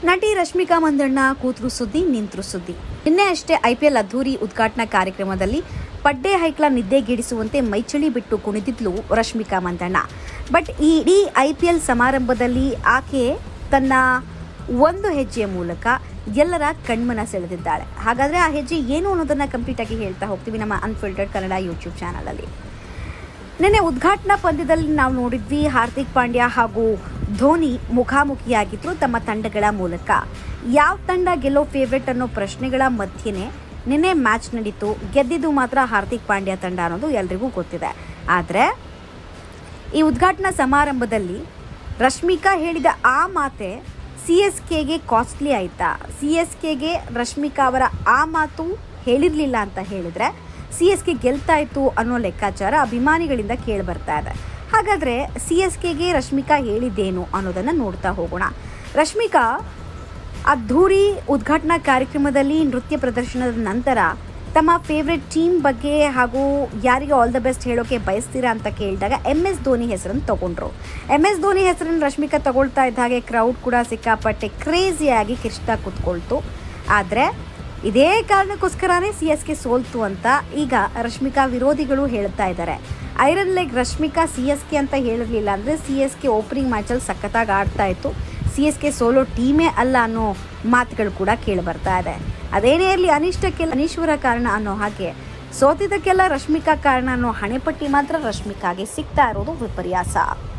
ನಟಿ ರಶ್ಮಿಕಾ ಮಂದಣ್ಣ ಕೂತ್ರು ಸುದ್ದಿ ನಿಂತ್ರು ಸುದ್ದಿ ನಿನ್ನೆ ಅಷ್ಟೇ ಐಪಿಎಲ್ ಅದ್ದೂರಿ ಉದ್ಘಾಟನಾ ಕಾರ್ಯಕ್ರಮದಲ್ಲಿ ಪಡ್ಡೆ ಹೈಕ್ಲ ನಿದ್ದೆಗೆಡಿಸುವಂತೆ ಮೈಚಳಿ ಬಿಟ್ಟು ಕುಣಿದಿದ್ಲು ರಶ್ಮಿಕಾ ಮಂದಣ್ಣ ಬಟ್ ಈ ಇಡೀ ಐಪಿಎಲ್ ಸಮಾರಂಭದಲ್ಲಿ ಆಕೆ ತನ್ನ ಒಂದು ಹೆಜ್ಜೆಯ ಮೂಲಕ ಎಲ್ಲರ ಕಣ್ಮನ ಸೆಳೆದಿದ್ದಾಳೆ ಹಾಗಾದ್ರೆ ಆ ಹೆಜ್ಜೆ ಏನು ಅನ್ನೋದನ್ನ ಕಂಪ್ಲೀಟ್ ಆಗಿ ಹೇಳ್ತಾ ಹೋಗ್ತೀವಿ ನಮ್ಮ ಅನ್ಫಿಲ್ಟರ್ಡ್ ಕನ್ನಡ ಯೂಟ್ಯೂಬ್ ಚಾನಲಲ್ಲಿ ನಿನ್ನೆ ಉದ್ಘಾಟನಾ ಪಂದ್ಯದಲ್ಲಿ ನಾವು ನೋಡಿದ್ವಿ ಹಾರ್ದಿಕ್ ಪಾಂಡ್ಯ ಹಾಗೂ ಧೋನಿ ಮುಖಾಮುಖಿಯಾಗಿದ್ರು ತಮ್ಮ ತಂಡಗಳ ಮೂಲಕ ಯಾವ ತಂಡ ಗೆಲ್ಲೋ ಫೇವ್ರೆಟ್ ಅನ್ನೋ ಪ್ರಶ್ನೆಗಳ ಮಧ್ಯೆನೇ ನಿನ್ನೆ ಮ್ಯಾಚ್ ನಡೀತು ಗೆದ್ದಿದ್ದು ಮಾತ್ರ ಹಾರ್ದಿಕ್ ಪಾಂಡ್ಯ ತಂಡ ಅನ್ನೋದು ಎಲ್ರಿಗೂ ಗೊತ್ತಿದೆ ಆದರೆ ಈ ಉದ್ಘಾಟನಾ ಸಮಾರಂಭದಲ್ಲಿ ರಶ್ಮಿಕಾ ಹೇಳಿದ ಆ ಮಾತೆ ಸಿ ಎಸ್ ಕೆಗೆ ಕಾಸ್ಟ್ಲಿ ಆಯಿತಾ ಸಿ ಎಸ್ ಕೆಗೆ ರಶ್ಮಿಕಾ ಅವರ ಆ ಮಾತು ಹೇಳಿರಲಿಲ್ಲ ಅಂತ ಹೇಳಿದ್ರೆ ಸಿ ಎಸ್ ಕೆ ಗೆಲ್ತಾ ಇತ್ತು ಅನ್ನೋ ಲೆಕ್ಕಾಚಾರ ಅಭಿಮಾನಿಗಳಿಂದ ಕೇಳಿ ಬರ್ತಾ ಇದೆ ಹಾಗಾದರೆ ಸಿ ಎಸ್ ಕೆಗೆ ರಶ್ಮಿಕಾ ಹೇಳಿದ್ದೇನು ಅನ್ನೋದನ್ನು ನೋಡ್ತಾ ಹೋಗೋಣ ರಶ್ಮಿಕಾ ಅದ್ಧೂರಿ ಉದ್ಘಾಟನಾ ಕಾರ್ಯಕ್ರಮದಲ್ಲಿ ನೃತ್ಯ ಪ್ರದರ್ಶನದ ನಂತರ ತಮ್ಮ ಫೇವ್ರೆಟ್ ಟೀಮ್ ಬಗ್ಗೆ ಹಾಗೂ ಯಾರಿಗೆ ಆಲ್ ದ ಬೆಸ್ಟ್ ಹೇಳೋಕೆ ಬಯಸ್ತೀರಾ ಅಂತ ಕೇಳಿದಾಗ ಎಂ ಎಸ್ ಧೋನಿ ಹೆಸರನ್ನು ತಗೊಂಡ್ರು ಎಂ ಎಸ್ ಧೋನಿ ಹೆಸರನ್ನು ರಶ್ಮಿಕಾ ತಗೊಳ್ತಾ ಇದ್ದ ಹಾಗೆ ಕ್ರೌಡ್ ಕೂಡ ಸಿಕ್ಕಾಪಟ್ಟೆ ಕ್ರೇಜಿಯಾಗಿ ಕಿರ್ಚ್ತಾ ಕೂತ್ಕೊಳ್ತು ಆದರೆ ಇದೇ ಕಾರಣಕ್ಕೋಸ್ಕರನೇ ಸಿ ಎಸ್ ಕೆ ಸೋಲ್ತು ಅಂತ ಈಗ ರಶ್ಮಿಕಾ ವಿರೋಧಿಗಳು ಹೇಳ್ತಾ ಇದ್ದಾರೆ iron leg Rashmika C S K ಅಂತ ಹೇಳಿರಲಿಲ್ಲ ಅಂದರೆ ಸಿ ಎಸ್ ಕೆ ಓಪನಿಂಗ್ ಮ್ಯಾಚಲ್ಲಿ ಸಖತ್ತಾಗಿ ಆಡ್ತಾ ಇತ್ತು ಸಿ ಎಸ್ ಕೆ ಸೋಲೋ ಟೀಮೇ ಅಲ್ಲ ಅನ್ನೋ ಮಾತುಗಳು ಕೂಡ ಕೇಳಿ ಬರ್ತಾ ಇದೆ ಅದೇನೇ ಇರಲಿ ಅನಿಷ್ಟಕ್ಕೆಲ್ಲ ಅನೀಶ್ವರ ಕಾರಣ ಅನ್ನೋ ಹಾಗೆ ಸೋತಿದ್ದಕ್ಕೆಲ್ಲ ರಶ್ಮಿಕಾ ಕಾರಣ ಅನ್ನೋ ಹಣೆಪಟ್ಟಿ ಮಾತ್ರ ರಶ್ಮಿಕಾಗೆ ಸಿಗ್ತಾ ಇರೋದು ವಿಪರ್ಯಾಸ